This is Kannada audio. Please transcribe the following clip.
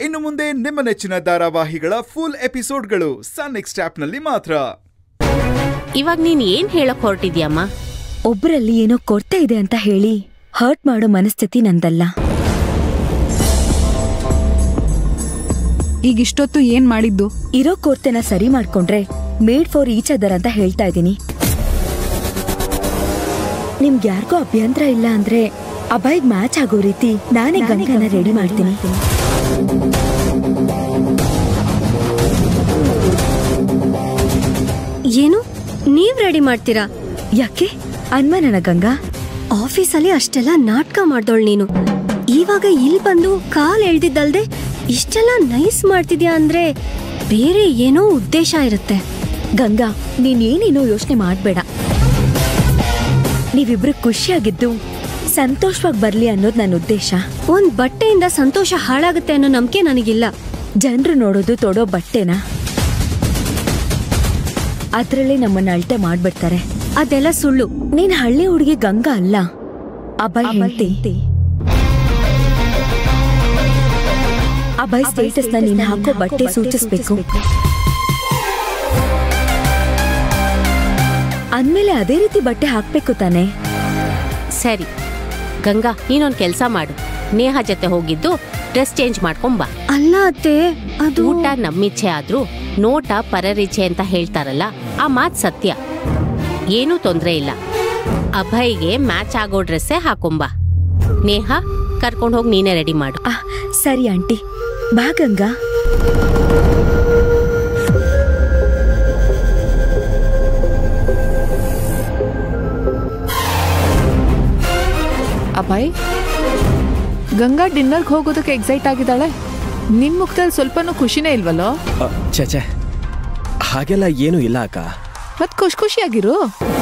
ಇನ್ನು ಮುಂದೆ ನಿಮ್ಮ ನೆಚ್ಚಿನ ಧಾರಾವಾಹಿಗಳ ಫುಲ್ ಎಪಿಸೋಡ್ಗಳು ಸನ್ ನೆಕ್ಸ್ಟ್ ಆಪ್ನಲ್ಲಿ ಮಾತ್ರ ಇವಾಗ ನೀನ್ ಏನ್ ಹೇಳಕ್ ಹೊರಟಿದ್ಯಮ್ಮ ಒಬ್ರಲ್ಲಿ ಏನೋ ಕೊರತೆ ಇದೆ ಅಂತ ಹೇಳಿ ಹರ್ಟ್ ಮಾಡೋ ಮನಸ್ಥಿತಿ ನಂದಲ್ಲ ಈಗ ಇಷ್ಟೊತ್ತು ಏನ್ ಮಾಡಿದ್ದು ಇರೋ ಕೊರತೆನ ಸರಿ ಮಾಡ್ಕೊಂಡ್ರೆ ಮೇಡ್ ಫಾರ್ ಈಚ್ ಅದರ್ ಅಂತ ಹೇಳ್ತಾ ಇದ್ದೀನಿ ನಿಮ್ಗೆ ಯಾರಿಗೂ ಅಭ್ಯಂತರ ಇಲ್ಲ ಅಂದ್ರೆ ಅಭಯ್ಗ್ ಮ್ಯಾಚ್ ಆಗೋ ರೀತಿ ನಾನೇ ಗಂಗನ ರೆಡಿ ಮಾಡ್ತೀನಿ ಏನು ನೀವ್ ರೆಡಿ ಮಾಡ್ತೀರಾ ಯಾಕೆ ಅನ್ಮನನ ಗಂಗಾ ಆಫೀಸಲ್ಲಿ ಅಷ್ಟೆಲ್ಲ ನಾಟಕ ಮಾಡ್ದೋಳ್ ನೀನು ಇವಾಗ ಇಲ್ಲಿ ಬಂದು ಕಾಲ್ ಎಳ್ದಿದ್ದಲ್ದೆ ಇಷ್ಟೆಲ್ಲ ನೈಸ್ ಮಾಡ್ತಿದ್ಯಾ ಅಂದ್ರೆ ಬೇರೆ ಏನೋ ಉದ್ದೇಶ ಇರುತ್ತೆ ಗಂಗಾ ನೀನೇನೇನೋ ಯೋಚನೆ ಮಾಡ್ಬೇಡ ನೀವಿಬ್ರು ಖುಷಿಯಾಗಿದ್ದು ಸಂತೋಷವಾಗಿ ಬರ್ಲಿ ಅನ್ನೋದು ನನ್ನ ಉದ್ದೇಶ ಒಂದ್ ಬಟ್ಟೆಯಿಂದ ಸಂತೋಷ ಹಾಳಾಗುತ್ತೆ ಅನ್ನೋ ನಂಬಿಕೆ ನನಗಿಲ್ಲ ಜನರು ನೋಡೋದು ತೊಡೋ ಬಟ್ಟೆನ ಅದ್ರಲ್ಲೇ ನಮ್ಮನ್ನ ಅಳ್ತೆ ಮಾಡ್ಬಿಡ್ತಾರೆ ಅದೆಲ್ಲ ಸುಳ್ಳು ನೀನ್ ಹಳ್ಳಿ ಹುಡುಗಿ ಗಂಗಾ ಅಲ್ಲ ಅಭಯ್ ಹೆಂಡ್ತಿ ಅಭಯ್ ಸ್ಟೇಟಸ್ ನ ನೀನ್ ಹಾಕೋ ಬಟ್ಟೆ ಸೂಚಿಸ್ಬೇಕು ಅಂದ್ಮೇಲೆ ಅದೇ ರೀತಿ ಬಟ್ಟೆ ಹಾಕ್ಬೇಕು ತಾನೆ ಸರಿ ಗಂಗಾ ನೀನೊಂದ್ ಕೆಲ್ಸ ಮಾಡು ನೇಹ ಜೊತೆ ಹೋಗಿದ್ದು ಡ್ರೆಸ್ ಚೇಂಜ್ ಮಾಡ್ಕೊಂಬಾ ಅಲ್ಲ ಅತ್ತೆ ಅದು ಊಟ ನಮ್ಮಿಚ್ಛೆ ಆದ್ರೂ ನೋಟ ಪರರಿಚ್ಛೆ ಅಂತ ಹೇಳ್ತಾರಲ್ಲ ಆ ಮಾತ್ ಸತ್ಯ ಏನೂ ತೊಂದ್ರೆ ಇಲ್ಲ ಅಭಯ್ಗೆ ಮ್ಯಾಚ್ ಆಗೋ ಡ್ರೆಸ್ಸೇ ಹಾಕೊಂಬಾ ನೇಹ ಕರ್ಕೊಂಡು ಹೋಗಿ ನೀನೇ ರೆಡಿ ಮಾಡು ಆ, ಸರಿ ಆಂಟಿ ಬಾ ಗಂಗಾ ಅಭಯ್ ಗಂಗಾ ಡಿನ್ನರ್ಗೆ ಹೋಗೋದಕ್ಕೆ ಎಕ್ಸೈಟ್ ಆಗಿದ್ದಾಳೆ ನಿನ್ ಮುಖದಲ್ಲಿ ಸ್ವಲ್ಪನೂ ಖುಷಿನೇ ಇಲ್ವಲ್ಲೋ ಛೇ ಛೇ ಹಾಗೆಲ್ಲ ಏನೂ ಇಲ್ಲ ಅಕ್ಕ ಮತ್ ಖುಷಿ ಖುಷಿಯಾಗಿರು